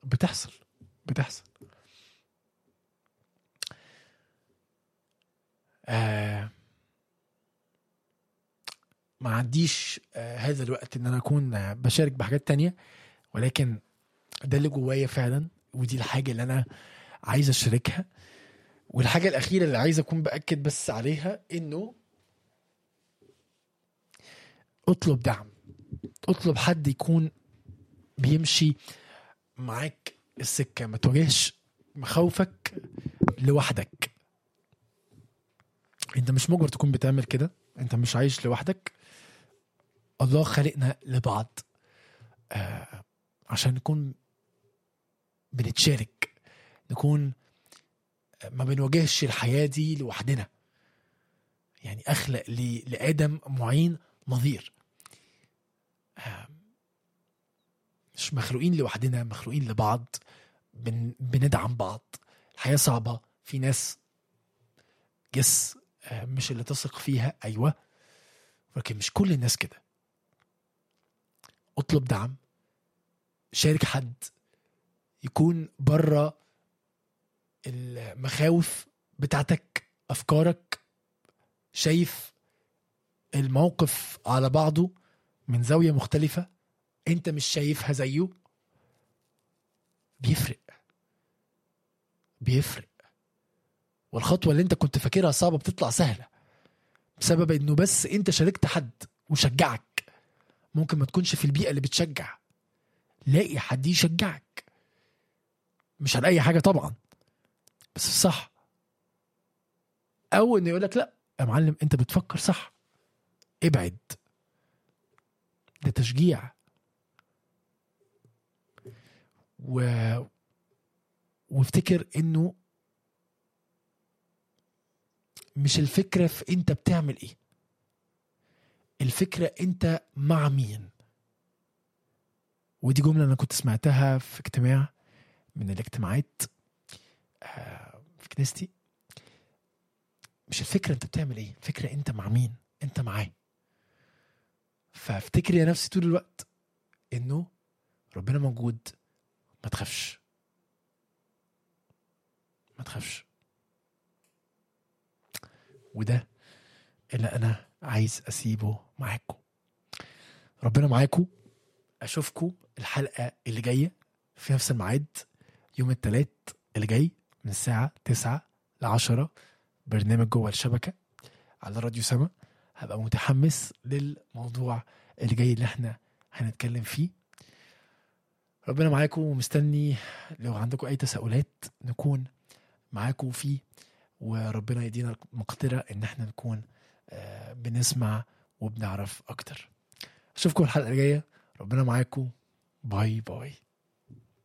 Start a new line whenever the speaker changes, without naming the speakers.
بتحصل بتحصل آه ما عنديش آه هذا الوقت ان انا اكون آه بشارك بحاجات تانية ولكن ده اللي جوايا فعلا ودي الحاجة اللي انا عايز اشاركها والحاجة الأخيرة اللي عايز أكون بأكد بس عليها إنه اطلب دعم اطلب حد يكون بيمشي معاك السكة ما تواجهش مخاوفك لوحدك انت مش مجبر تكون بتعمل كده انت مش عايش لوحدك الله خلقنا لبعض آه عشان نكون بنتشارك نكون ما بنواجهش الحياة دي لوحدنا يعني أخلق ل- لآدم معين نظير آه، مش مخلوقين لوحدنا مخلوقين لبعض بن بندعم بعض الحياة صعبة في ناس جس آه، مش اللي تثق فيها أيوة ولكن مش كل الناس كده اطلب دعم شارك حد يكون بره المخاوف بتاعتك افكارك شايف الموقف على بعضه من زاويه مختلفه انت مش شايفها زيه بيفرق بيفرق والخطوه اللي انت كنت فاكرها صعبه بتطلع سهله بسبب انه بس انت شاركت حد وشجعك ممكن ما تكونش في البيئه اللي بتشجع لاقي حد يشجعك مش على اي حاجه طبعا بس الصح او انه يقول لك لا يا معلم انت بتفكر صح ابعد ده تشجيع و وافتكر انه مش الفكره في انت بتعمل ايه الفكره انت مع مين ودي جمله انا كنت سمعتها في اجتماع من الاجتماعات آه، في كنيستي مش الفكره انت بتعمل ايه الفكره انت مع مين انت معاه فافتكر يا نفسي طول الوقت انه ربنا موجود ما تخافش ما تخافش وده اللي انا عايز اسيبه معاكم ربنا معاكم اشوفكم الحلقه اللي جايه في نفس الميعاد يوم الثلاث اللي جاي من الساعة 9 ل 10 برنامج جوه الشبكة على راديو سما هبقى متحمس للموضوع اللي جاي اللي احنا هنتكلم فيه ربنا معاكم ومستني لو عندكم اي تساؤلات نكون معاكم فيه وربنا يدينا المقدرة ان احنا نكون آه، بنسمع وبنعرف اكتر اشوفكم الحلقة الجاية ربنا معاكم باي باي